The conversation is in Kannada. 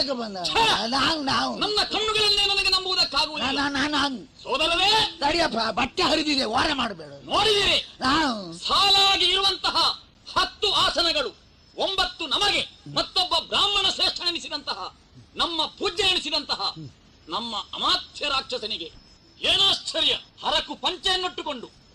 ಯಾಕೆ ಬಂದ ಛೆ! ನಾವು ನಾವು ನನ್ನ ಕಣ್ಣುಗಳನ್ನೇ ನನಗೆ ನಂಬುವುದಕ್ಕಾಗುವುದಿಲ್ಲ ನಾನು ನಾನು ಸೋದರರೇ ತಡಿಯಪ್ಪ ಬಟ್ಟೆ ಹರಿದಿದೆ ವಾರ ಮಾಡಬೇಡ ನೋಡಿದಿರಿ ನಾವು ಸಾಲಾಗಿ ಇರುವಂತಹ ಹತ್ತು ಆಸನಗಳು ಒಂಬತ್ತು ನಮಗೆ ಮತ್ತೊಬ್ಬ ಬ್ರಾಹ್ಮಣ ಶ್ರೇಷ್ಠ ಎನಿಸಿದಂತಹ ನಮ್ಮ ಪೂಜ್ಯ ಎನಿಸಿದಂತಹ ನಮ್ಮ ಅಮಾತ್ಯ ರಾಕ್ಷಸನಿಗೆ ಏನಾಶ್ಚರ್ಯ ಹರಕು ಪಂಚೆಯನ್ನುಟ್ಟುಕೊಂಡು